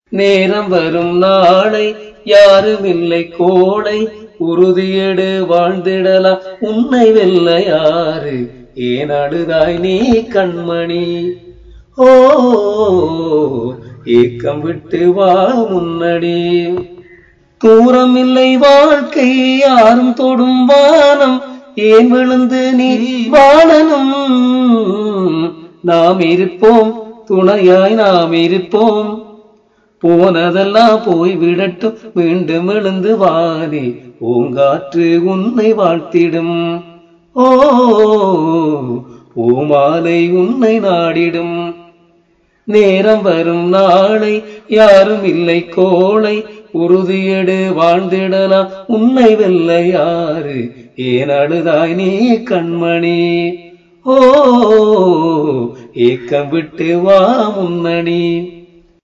நேரம் வரும் நாளை யாரும் இல்லை கோளை உறுதியெடு வாழ்ந்திடலாம் உன்னை வெல்ல யாரு ஏன் அழுதாய் நீ கண்மணி ஓ ஏக்கம் விட்டு வா முன்னடி தூரம் இல்லை வாழ்க்கை யாரும் தொடும் வானம் ஏன் விழுந்து நீ வாழனும் நாம் இருப்போம் துணையாய் நாம் இருப்போம் போனதெல்லாம் போய் விடட்டும் மீண்டும் எழுந்து வானே பூங்காற்று உன்னை வாழ்த்திடும் ஓ பூமாலை உன்னை நாடிடும் நேரம் வரும் நாளை யாரும் இல்லை கோளை உறுதியெடு வாழ்ந்திடலாம் உன்னை வெல்ல யாரு ஏன் அழுதாய் நீ கண்மணி ஓ ஏக்கம் விட்டு வா முன்னணி